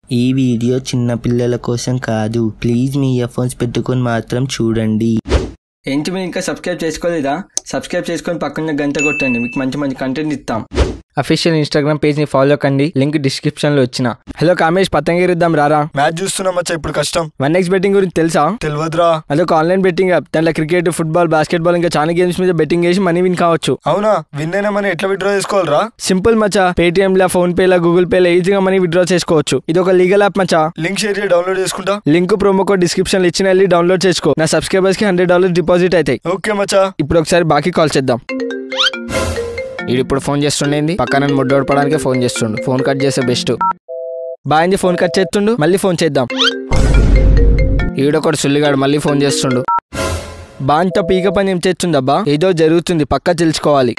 ఈ వీడియో చిన్న పిల్లల కోసం కాదు ప్లీజ్ మీ ఇయర్ఫోన్స్ పెట్టుకొని మాత్రం చూడండి ఏంటి మీరు ఇంకా సబ్స్క్రైబ్ చేసుకోలేదా సబ్స్క్రైబ్ చేసుకొని పక్కన గంట కొట్టండి మీకు మంచి మంచి కంటెంట్ ఇస్తాం అఫీషియల్ ఇన్స్టాగ్రామ్ పేజ్ని ఫాలో కండి లింక్ డిస్క్రిప్షన్లో ఇచ్చిన హలో కామేష్ పతంగిరిద్దాం రారా మ్యాచ్ చూస్తున్నాం మచ్చా ఇప్పుడు కష్టం వన్ ఎక్స్ బెట్టింగ్ గురించి తెలుసా తెలియదురా అదొక ఆన్లైన్ బెట్టింగ్ యాప్ దాంట్లో క్రికెట్ ఫుట్బాల్ బాస్కెట్బాల్ ఇంకా చాలా గేమ్స్ మీద బెట్టింగ్ చేసి మనీ విన్ కావచ్చు అవునా విన్ అయినా మనం ఎట్లా విత్డ్రా చేసుకోవాలరా సింపుల్ మచా పేటిఎం లా ఫోన్ పే లా గూగుల్ పే లా ఈజీగా మనీ విత్డ్రా చేసుకోవచ్చు ఇది ఒక లీగల్ యాప్ మచా లింక్ షేర్ చేసి డౌన్లోడ్ చేసుకుంటా లింక్ ప్రోమో కోడ్ డిస్క్రిప్షన్ ఇచ్చిన వెళ్ళి డౌన్లోడ్ చేసుకో నా సబ్స్క్రైబర్స్ కి హండ్రెడ్ డాలర్స్ డిపాజిట్ అవుతాయి ఓకే మచ్చా ఇప్పుడు ఒకసారి బాకీ కాల్ చేద్దాం వీడు ఇప్పుడు ఫోన్ చేస్తుండేంది పక్కన ముడ్డోడపడానికి ఫోన్ చేస్తుండు ఫోన్ కట్ చేసే బెస్ట్ బాగుంది ఫోన్ కట్ చేస్తుండు మళ్ళీ ఫోన్ చేద్దాం ఈడొకడు సుల్లిగాడు మళ్ళీ ఫోన్ చేస్తుండు బాంతో పీక పని ఏం చేస్తుందబ్బా ఏదో జరుగుతుంది పక్కా తెలుసుకోవాలి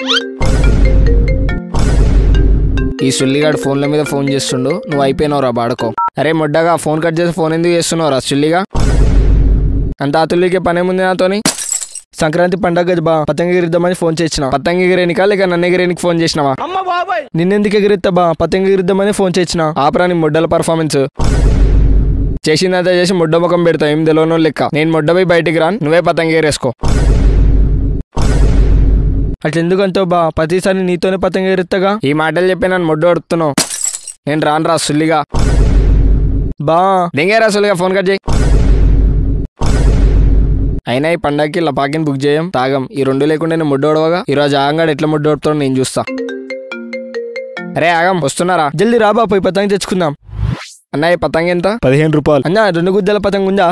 ఈ సుల్లిగాడు ఫోన్ల మీద ఫోన్ చేస్తుండు నువ్వు అయిపోయినావురా బాడకో అరే మొడ్డగా ఫోన్ కట్ చేసి ఫోన్ ఎందుకు చేస్తున్నావురా సుల్లిగా అంత అతుల్లికే పనేముంది నాతోని సంక్రాంతి పండగ బా పతంగి ఎగిరిద్దామని ఫోన్ చేసిన పతంగి ఎగిరేనికా లేక నన్ను ఎగిరేనికి ఫోన్ చేసినావా నిన్నెందుకు ఎగిరిద్దా బా పతంగి ఎగిరిద్దామని ఫోన్ చేసిన ఆపరాని మొడ్డల పర్ఫార్మెన్స్ చేసిందంతా చేసి మొడ్డ ముఖం పెడతా ఏం తెలియనో లెక్క నేను మొడ్డ పోయి బయటికి రాను నువ్వే పతంగి ఎగరేసుకో అట్లా ఎందుకంటావు బా ప్రతిసారి నీతోనే పతంగి ఎగురుతాగా ఈ మాటలు చెప్పి నన్ను మొడ్డ అడుగుతున్నావు నేను రాను రా సుల్లిగా బా దెంగేరా సుల్లిగా ఫోన్ కట్ చేయి అయినా ఈ పండగకి లపాకిని బుక్ చేయం తాగం ఈ రెండు లేకుండా నేను ముడ్డోడవగా ఈ రోజు ఆగంగాడు ఎట్లా ముడ్డోడుతాడో నేను చూస్తా అరే ఆగం వస్తున్నారా జల్దీ రాబా పోయి పతంగి తెచ్చుకుందాం అన్న ఈ పతంగి ఎంత పదిహేను రూపాయలు అన్న రెండు గుద్దల పతంగి ఉందా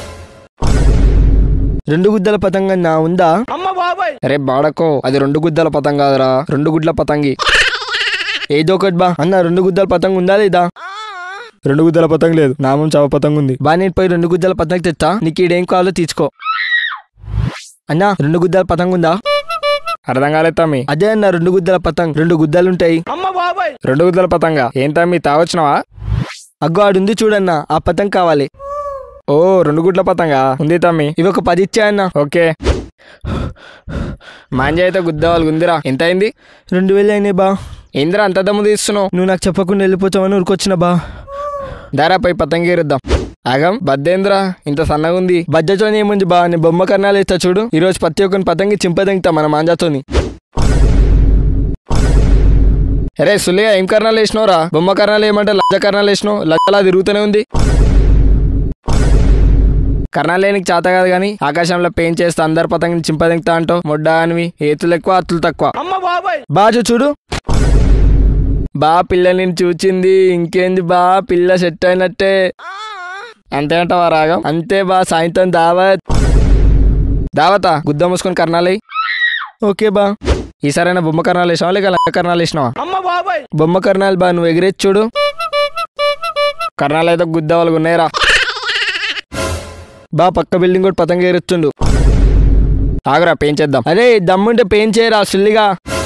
రెండు గుద్దల పతంగి అన్నా ఉందా అరే బాడకో అది రెండు గుద్దల పతంగ్ కాదురా రెండు గుడ్ల పతంగి ఏదో ఒకటి బా అన్న రెండు గుద్దల పతంగి ఉందా లేదా రెండు గుద్దల పతంగ్ లేదు నామం చావ పతంగ్ ఉంది బా నేను పోయి రెండు గుద్దల పతంగి తెచ్చా నీకు ఈడేం కావాలో తీసుకో అన్నా రెండు గుద్దల పతంగి ఉందా అర్థం కాలేదు తమ్మి అదే అన్న రెండు గుద్దల పతంగ్ రెండు గుద్దలు ఉంటాయి రెండు గుద్దల పతంగా ఏం తమ్మి తావచ్చినావా అగ్గో ఆడుంది చూడన్న ఆ పతంగ్ కావాలి ఓ రెండు గుడ్ల పతంగా ఉంది తమ్మి ఇవి ఒక పది ఇచ్చా అన్న ఓకే మాంజ అయితే గుద్దవాలి గుందిరా ఎంత అయింది రెండు వేలు అయినాయి బా ఏందిరా అంత దమ్ము తీస్తున్నావు నువ్వు నాకు చెప్పకుండా వెళ్ళిపోతావని ఊరుకొచ్చిన బా దారా పోయి పతంగి ఎరుద్దాం ఆగం బద్దేంద్రా ఇంత సన్నగా ఉంది బజ్జతోని ఏముంది బా నేను బొమ్మ కర్ణాలు ఇస్తా చూడు ఈ రోజు ప్రతి ఒక్కరిని పతంగి చింపదంగుతా మన మాంజాతోని అరే సుల్లిగా ఏం కర్ణాలు వేసినావురా బొమ్మ కర్ణాలు ఏమంటే లజ్జ కర్ణాలు వేసినావు లజ్జలా తిరుగుతూనే ఉంది కర్ణాలు లేనికి చేత కాదు కానీ ఆకాశంలో పెయింట్ చేస్తే అందరు పతంగిని చింపదెంగుతా అంటావు మొడ్డ అనివి ఏతులు ఎక్కువ అత్తులు తక్కువ బాజు చూడు బా పిల్లని చూచింది ఇంకేంది బా పిల్ల సెట్ అయినట్టే అంతే అంటావా రాగం అంతే బా సాయంత్రం దావత్ దావతా గుద్ద మూసుకొని కర్ణాలు ఓకే బా ఈసారైనా బొమ్మ కర్ణాలు వేసినావా లేక లక్క కర్ణాలు వేసినావా బొమ్మ కర్ణాలు బా నువ్వు ఎగిరేసి చూడు కర్ణాలు అయితే గుద్ద వాళ్ళకు ఉన్నాయిరా బా పక్క బిల్డింగ్ కూడా పతంగి ఎగురుతుండు ఆగురా పెంచేద్దాం అరే దమ్ముంటే పెయిన్ చేయరా సుల్లిగా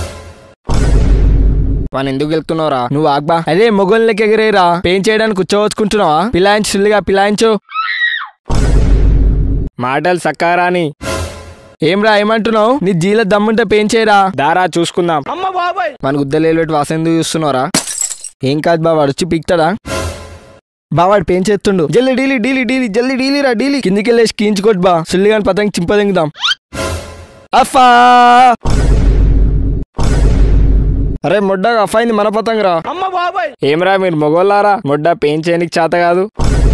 వాని ఎందుకు వెళ్తున్నావురా నువ్వు ఆగ్బా అరే మొగోళ్ళకి ఎగిరేరా పెయిన్ చేయడానికి కూర్చోవచ్చుకుంటున్నావా పిలాయించు సుల్లిగా పిలాయించు మాటలు సక్కారాని ఏం రా ఏమంటున్నావు నీ జీల దమ్ముంటే పెయిన్ చేయరా దారా చూసుకుందాం మన గుద్దలేలు పెట్టి వాసన ఎందుకు చూస్తున్నారా ఏం కాదు బా వాడు వచ్చి పీక్తాడా బా వాడు పెయిన్ చేస్తుండు జల్లి డీలి డీలి డీలి జల్లి డీలి రా డీలి కిందికి వెళ్ళేసి కీంచుకోట్ బా సుల్లిగాని పతంగి చింపదెంగుదాం అఫా అరే మొడ్డ అఫైంది మన పతంగరా ఏమరా మీరు మొగోళ్ళారా మొడ్డ పెయిన్ చేయనికి చేత కాదు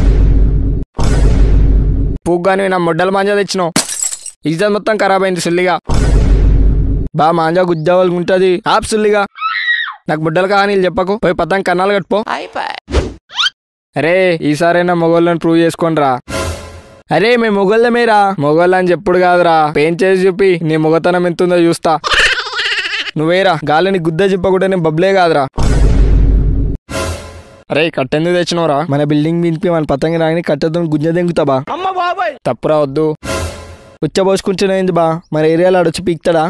పూగ్గాని నా మొడ్డల మాంజా తెచ్చినావు ఇజ్జత్ మొత్తం ఖరాబ్ అయింది సుల్లిగా బా మాంజా గుద్దావాళ్ళకి ఉంటది ఆప్ సుల్లిగా నాకు బుడ్డలు కహానీలు చెప్పకు పోయి పతంగ కన్నాలు కట్టుపో అరే ఈసారైనా మొగోళ్ళని ప్రూవ్ చేసుకోండిరా అరే మేము మొగోళ్ళమేరా మొగోళ్ళు అని చెప్పుడు కాదురా పెయిన్ చేసి చూపి నీ మొగతనం ఎంతుందో చూస్తా నువ్వేరా గాలిని గుద్ద చెప్పకుండా నేను బబ్లే కాదురా అరే కట్టెందుకు తెచ్చినవరా మన బిల్డింగ్ వినిపి మన పతంగి రాని కట్టతో గుంజ దెంగుతా బా తప్పురా వద్దు ఉచ్చబోసుకుంటున్నది బా మన ఏరియాలో ఆడొచ్చి పీక్తాడా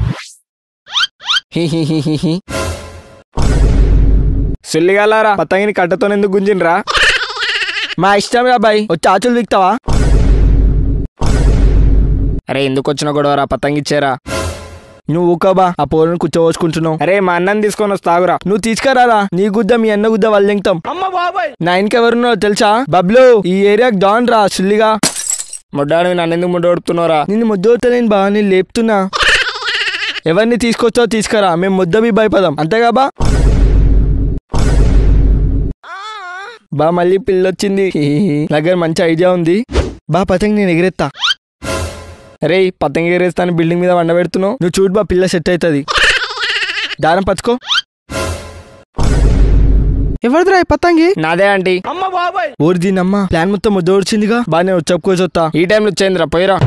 సుల్లిగాలారా పతంగిని కట్టతో ఎందుకు గుంజిన్రా మా ఇష్టం రా బాయ్ వచ్చి ఆచులు పీక్తావా అరే ఎందుకు వచ్చిన గొడవరా పతంగి ఇచ్చారా నువ్వు ఊకబా ఆ పోరుని కూర్చోవచ్చుకుంటున్నావు అరే మా అన్నని తీసుకొని వస్తాగురా నువ్వు తీసుకురారా నీ గుద్ద మీ అన్న గుద్ద వాళ్ళు తింటాం నా ఇంకెవరున్నో తెలుసా బబ్లు ఈ ఏరియాకి డాన్ రా సుల్లిగా ముడ్డాడు నన్ను ఎందుకు ముడ్డోడుతున్నారా నిన్ను ముద్దోడుతా నేను బా నేను లేపుతున్నా ఎవరిని తీసుకొచ్చావు తీసుకురా మేము ముద్దవి భయపదాం అంతేగా బా బా మళ్ళీ పిల్లొచ్చింది దగ్గర మంచి ఐడియా ఉంది బా పతంగి నేను ఎగిరెత్తా అరే పతంగి ఎగిరేస్తాను బిల్డింగ్ మీద వండబెడుతున్నావు నువ్వు చూడు బా పిల్ల సెట్ అవుతుంది దారం పచ్చుకో ఎవరిదిరా ఈ పతంగి నాదే ఆంటీ ఊరి దీనమ్మ ప్లాన్ మొత్తం ముద్దోడ్చిందిగా బా నేను చెప్పుకోవచ్చు వస్తా ఈ టైంలో వచ్చేందిరా పోయిరా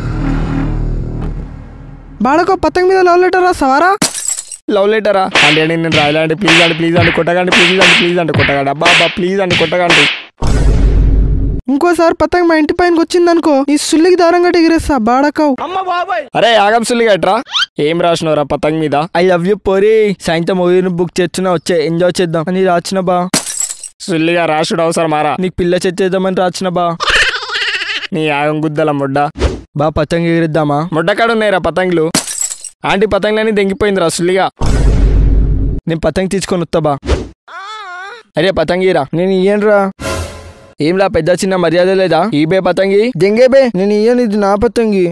బాడకో పతంగి మీద లవ్ లెటర్ రాస్తావారా లవ్ లెటరా అంటే అండి నేను రాయలండి ప్లీజ్ అండి ప్లీజ్ అండి కొట్టకండి ప్లీజ్ అండి ప్లీజ్ అండి కొట్టకండి అబ్బా అబ్బా ప్లీజ్ అండి కొట్టకండి ఇంకోసారి పతంగి మా ఇంటి పైనకి వచ్చిందనుకో ఈ సుల్లికి దారం కట్టి ఎగిరేస్తా బాడకవు అరే ఆగం సుల్లి గట్రా ఏం రాసినవరా పతంగ్ మీద ఐ లవ్ యూ పోరి సాయంత్రం మూవీని బుక్ చేస్తున్నా వచ్చే ఎంజాయ్ చేద్దాం అని రాచిన బా సుల్లిగా రాసుడు అవసరం మారా నీకు పిల్ల చేద్దామని రాచిన బా నీ ఆగం గుద్దల ముడ్డ బా పతంగి ఎగిరిద్దామా ముడ్డకాడ ఉన్నాయిరా పతంగులు ఆంటీ పతంగులని దెంగిపోయిందిరా సుల్లిగా నేను పతంగి తీసుకొని వస్తా బా అరే పతంగిరా నేను ఇయ్యనురా ఏంలా పెద్ద చిన్న మర్యాద లేదా ఈ బే పతంగి దెంగే బే నేను ఇయ్యను ఇది నా పతంగి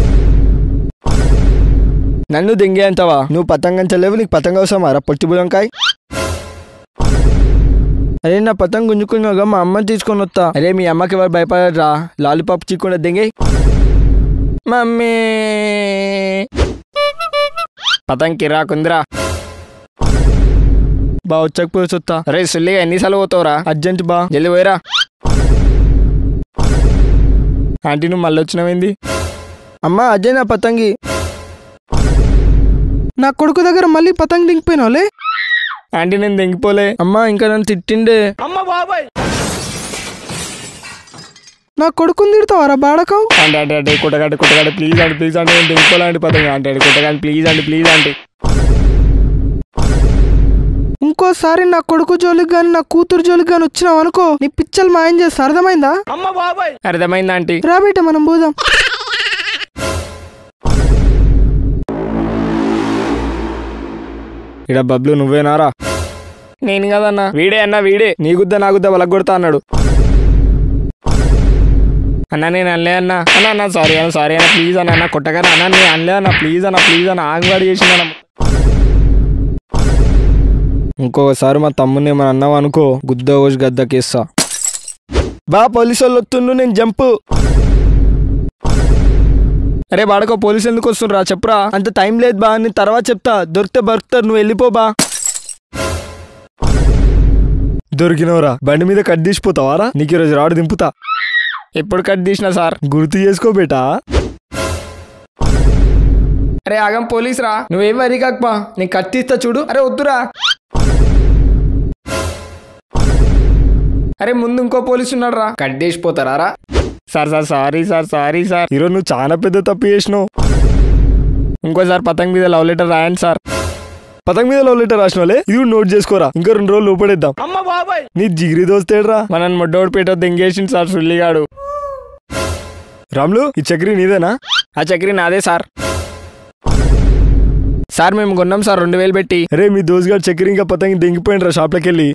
నన్ను దెంగే అంటావా నువ్వు పతంగం చల్లేవు నీకు పతంగ అవసరమారా పొట్టి బులంకాయ్ అరే నా పతంగ గుంజుకున్నాగా మా అమ్మని తీసుకొని వస్తా అరే మీ అమ్మకి ఎవరు భయపడరా లాలీపాప్ చీకుండా దెంగే మమ్మీ పతంగ్ కిరాకుందిరా బా వచ్చకపోయి వస్తా అరే సుల్లిగా ఎన్నిసార్లు పోతావురా అర్జెంట్ బా జల్ది పోయిరా ఆంటీ నువ్వు మళ్ళీ వచ్చినావేంది అమ్మా అజయ్ నా పతంగి నా కొడుకు దగ్గర మళ్ళీ పతంగి దింగిపోయినావులే ఆంటీ నేను దెంగిపోలే అమ్మా ఇంకా నన్ను తిట్టిండే నా కొడుకుని తిడతావారా బాడకవు అంటే అంటే అంటే కుట్టగండి కుట్టగండి ప్లీజ్ అండి ప్లీజ్ అంటే నేను దెంగిపోలే అండి పతంగి అంటే అంటే కుట్టగండి ప్లీజ్ అండి ప్లీజ్ అంటే ఇంకోసారి నా కొడుకు జోలికి గాని నా కూతురు జోలికి గాని వచ్చినావు అనుకో నీ పిచ్చలు మాయం చేస్తా అర్థమైందా అర్థమైందా ఆంటీ రా బేట మనం పోదాం ఇడ బబ్లు నువ్వేనారా నేను కదన్నా వీడే అన్నా వీడే నీ గుద్ద నా గుద్ద వలగొడతా అన్నాడు అన్న నేను అనలే అన్న అన్న అన్న సారీ అన్న సారీ అన్న ప్లీజ్ అన్న అన్న కొట్టగానే అన్న నేను అనలే అన్న ప్లీజ్ అన్న ప్లీజ్ అన్న ఆంగవాడి చేసింది అన్న ఇంకోసారి మా తమ్ముని ఏమైనా అన్నావు అనుకో గుద్ద వచ్చి గద్దకేస్తా బా పోలీసు వాళ్ళు వస్తుండు నేను జంపు అరే బాడకో పోలీసు ఎందుకు వస్తుండ్రా చెప్పురా అంత టైం లేదు బా నేను తర్వాత చెప్తా దొరికితే బరుకుతారు నువ్వు వెళ్ళిపో బా దొరికినవరా బండి మీద కట్ తీసిపోతావారా నీకు ఈరోజు రాడు దింపుతా ఎప్పుడు కట్ తీసినా సార్ గుర్తు చేసుకో బేటా అరే ఆగం పోలీస్ రా నువ్వేం వరి కాకపా నేను కట్ తీస్తా చూడు అరే వద్దురా అరే ముందు ఇంకో పోలీస్ ఉన్నాడు రా కట్ చేసిపోతారా రా sir sir sorry sir sorry sir ఈరోజు నువ్వు చాలా పెద్ద తప్పు చేసినావు ఇంకోసారి పతంగ్ మీద లవ్ లెటర్ రాయండి సార్ పతంగ్ మీద లవ్ లెటర్ రాసిన వాళ్ళే ఇది కూడా నోట్ చేసుకోరా ఇంకా రెండు రోజులు లోపడేద్దాం నీ జిగిరి దోస్తేడ్రా మన మొడ్డోడు పేట దెంగేసింది సార్ సుల్లిగాడు రాములు ఈ చక్రి నీదేనా ఆ చక్రి నాదే సార్ సార్ మేము కొన్నాం సార్ రెండు వేలు పెట్టి అరే మీ దోసుగాడు చక్రి ఇంకా పతంగి దెంగిపోయినరా షాప్లోకి వెళ్ళి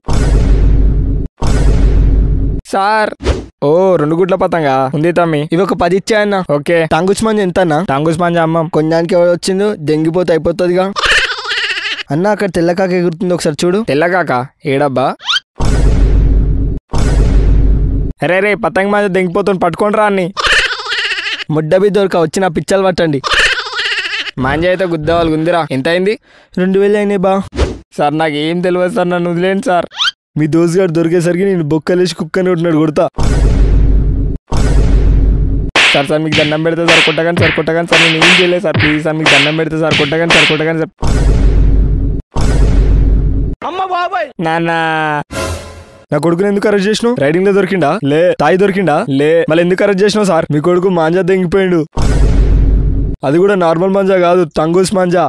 సార్ ఓ రెండు గుడ్ల పతంగా ఉంది తమ్మి ఇవి ఒక పది ఇచ్చాయన్న ఓకే టాంగుస్ మంజ ఎంత అన్న టాంగుస్ మంజ అమ్మం కొండానికి ఎవరు వచ్చిందో దెంగిపోతే అయిపోతుందిగా అన్న అక్కడ తెల్లకాక ఎగురుతుంది ఒకసారి చూడు తెల్లకాక ఏడబ్బా అరే రే పతంగ మంజ దెంగిపోతుంది పట్టుకోండి రా అన్ని ముడ్డబి దొరక వచ్చిన పిచ్చలు పట్టండి మాంజ అయితే గుద్దవాళ్ళు గుందిరా ఎంత అయింది రెండు వేలు అయినాయి బా సార్ నాకు ఏం తెలియదు సార్ నన్ను వదిలేండి సార్ మీ దోస్తు గారు దొరికేసరికి నేను బొక్కలేసి కుక్కని ఉంటున్నాడు కొడతా సార్ సార్ మీకు దండం పెడితే సార్ కొట్టగాని సార్ కొట్టగాని సార్ నేను ఏం చేయలేదు సార్ ప్లీజ్ సార్ మీకు దండం పెడితే సార్ కొట్టగాని సార్ కొట్టగాని సార్ నాన్న నా కొడుకుని ఎందుకు అరెస్ట్ చేసినావు రైడింగ్ లో దొరికిండా లే తాయి దొరికిండా లే మళ్ళీ ఎందుకు అరెస్ట్ చేసినావు సార్ మీ కొడుకు మాంజా దెంగిపోయిండు అది కూడా నార్మల్ మాంజా కాదు టంగూస్ మాంజా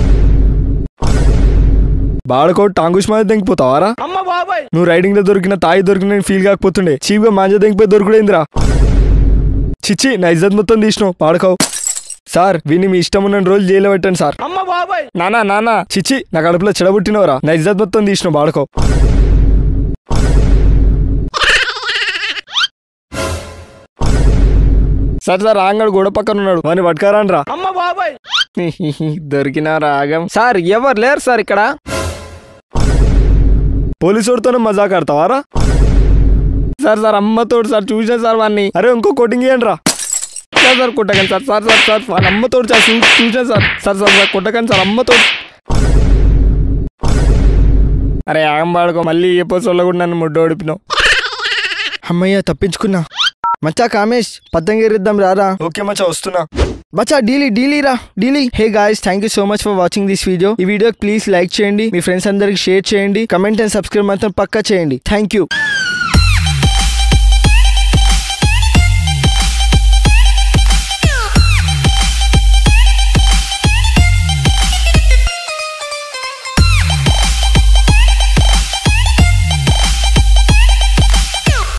బాడకోట్ టాంగుస్ మాంజా దెంగిపోతావారా నువ్వు రైడింగ్ లో దొరికిన తాయి దొరికిన ఫీల్ కాకపోతుండే చీప్ గా మాంజా దెంగిపోయి దొరుకుడైందిరా చిచ్చి నా ఇజ్జత్ మొత్తం తీసినావు పాడకావు సార్ వీని మీ ఇష్టం ఉన్న రోజులు జైల్లో పెట్టండి సార్ నానా నానా చిచి నా కడుపులో చెడబుట్టినవరా నా ఇజ్జత్ మొత్తం తీసిన బాడుకో సార్ సార్ ఆంగడు గోడ పక్కన ఉన్నాడు వాని పట్టుకారాన్ రా దొరికిన రాగం సార్ ఎవరు లేరు సార్ ఇక్కడ పోలీసుడితోనే మజాక్ ఆడతావారా సార్ సార్ అమ్మతోడు సార్ చూసిన సార్ వాడిని అరే ఇంకో కోటింగ్ ఇయ్యండి రా సార్ సార్ కొట్టకండి సార్ సార్ సార్ సార్ వాళ్ళ అమ్మతోడు సార్ చూ చూసిన సార్ సార్ సార్ సార్ కొట్టకండి సార్ అమ్మతోడు అరే ఆగం పాడుకో మళ్ళీ ఏ పోసోళ్ళ కూడా నన్ను ముడ్డు ఓడిపినావు అమ్మయ్య తప్పించుకున్నా మచ్చా కామేష్ పతంగి ఎగిరిద్దాం రారా ఓకే మచ్చా వస్తున్నా మచ్చా డీలీ డీలీ రా డీలీ hey guys thank you so much for watching this video ఈ వీడియో ప్లీజ్ లైక్ చేయండి మీ ఫ్రెండ్స్ అందరికి షేర్ చేయండి కమెంట్ అండ్ సబ్స్క్రైబ్ మాత్రం పక్కా చేయండి థ్యాంక్ యూ